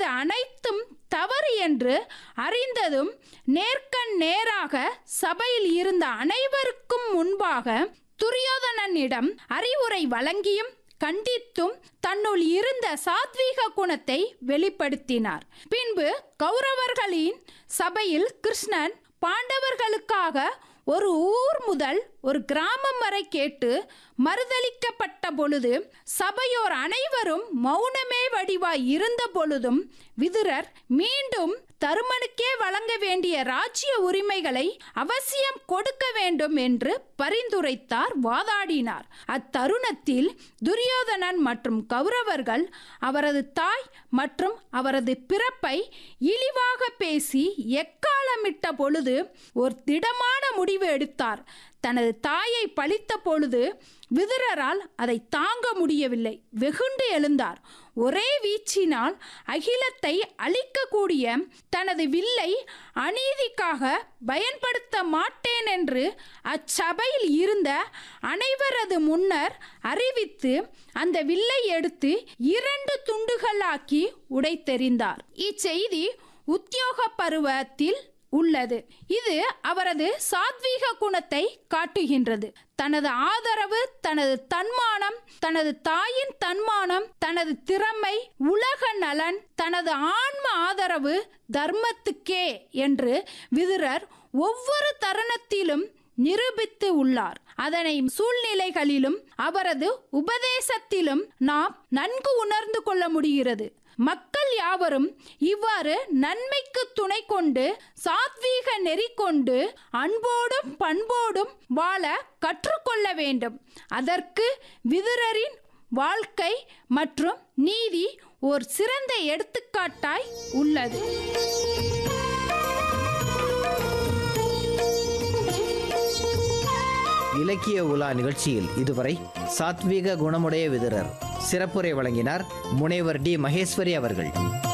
அனைத்தும் தவறு என்று அறிந்ததும் நேர்க்கண் நேராக சபையில் இருந்த அனைவருக்கும் முன்பாக துரியோதனனிடம் அறிவுரை வழங்கியும் கண்டித்தும் தன்னுள் இருந்த சாத்வீக குணத்தை வெளிப்படுத்தினார் பின்பு கௌரவர்களின் சபையில் கிருஷ்ணன் பாண்டவர்களுக்காக ஒரு ஊர் முதல் ஒரு கிராமம் வரை கேட்டு மறுதளிக்கப்பட்ட பொழுது சபையோர் அனைவரும் மௌனமே வடிவாய் இருந்த பொழுதும் விதுரர் மீண்டும் தருமனுக்கே வழங்க வேண்டிய ராஜ்ய உரிமைகளை அவசியம் கொடுக்க வேண்டும் என்று பரிந்துரைத்தார் வாதாடினார் அத்தருணத்தில் துரியோதனன் மற்றும் கௌரவர்கள் அவரது தாய் மற்றும் அவரது பிறப்பை இழிவாக பேசி எக்காலமிட்ட பொழுது ஒரு திடமான முடிவு எடுத்தார் தனது தாயை பழித்த பொழுது விதுரரால் அதை தாங்க முடியவில்லை வெகுண்டு எழுந்தார் ஒரே வீச்சினால் அகிலத்தை அழிக்கக்கூடிய தனது வில்லை அநீதிக்காக பயன்படுத்த மாட்டேன் என்று அச்சபையில் இருந்த அனைவரது முன்னர் அறிவித்து அந்த வில்லை எடுத்து இரண்டு துண்டுகளாக்கி உடைத்தெறிந்தார் இச்செய்தி உத்தியோக பருவத்தில் உள்ளது இது அவரது சாத்வீக குணத்தை காட்டுகின்றது தனது ஆதரவு தனது தன்மானம் தனது தாயின் தன்மானம் தனது திறமை உலக நலன் தனது ஆன்ம ஆதரவு தர்மத்துக்கே என்று விதுரர் ஒவ்வொரு தருணத்திலும் நிரூபித்து உள்ளார் அதனை சூழ்நிலைகளிலும் அவரது உபதேசத்திலும் நாம் நன்கு உணர்ந்து கொள்ள முடிகிறது மக்கள் யாவரும் இவ்வாறு நன்மைக்கு துணை கொண்டு சாத்வீக நெறி கொண்டு அன்போடும் பண்போடும் வாழ கற்றுக்கொள்ள வேண்டும் அதற்கு விதுரரின் வாழ்க்கை மற்றும் நீதி ஒரு சிறந்த எடுத்துக்காட்டாய் உள்ளது இலக்கிய உலா நிகழ்ச்சியில் இதுவரை சாத்வீக குணமுடைய விதுரர் சிறப்புரை வழங்கினார் முனைவர் டி மகேஸ்வரி அவர்கள்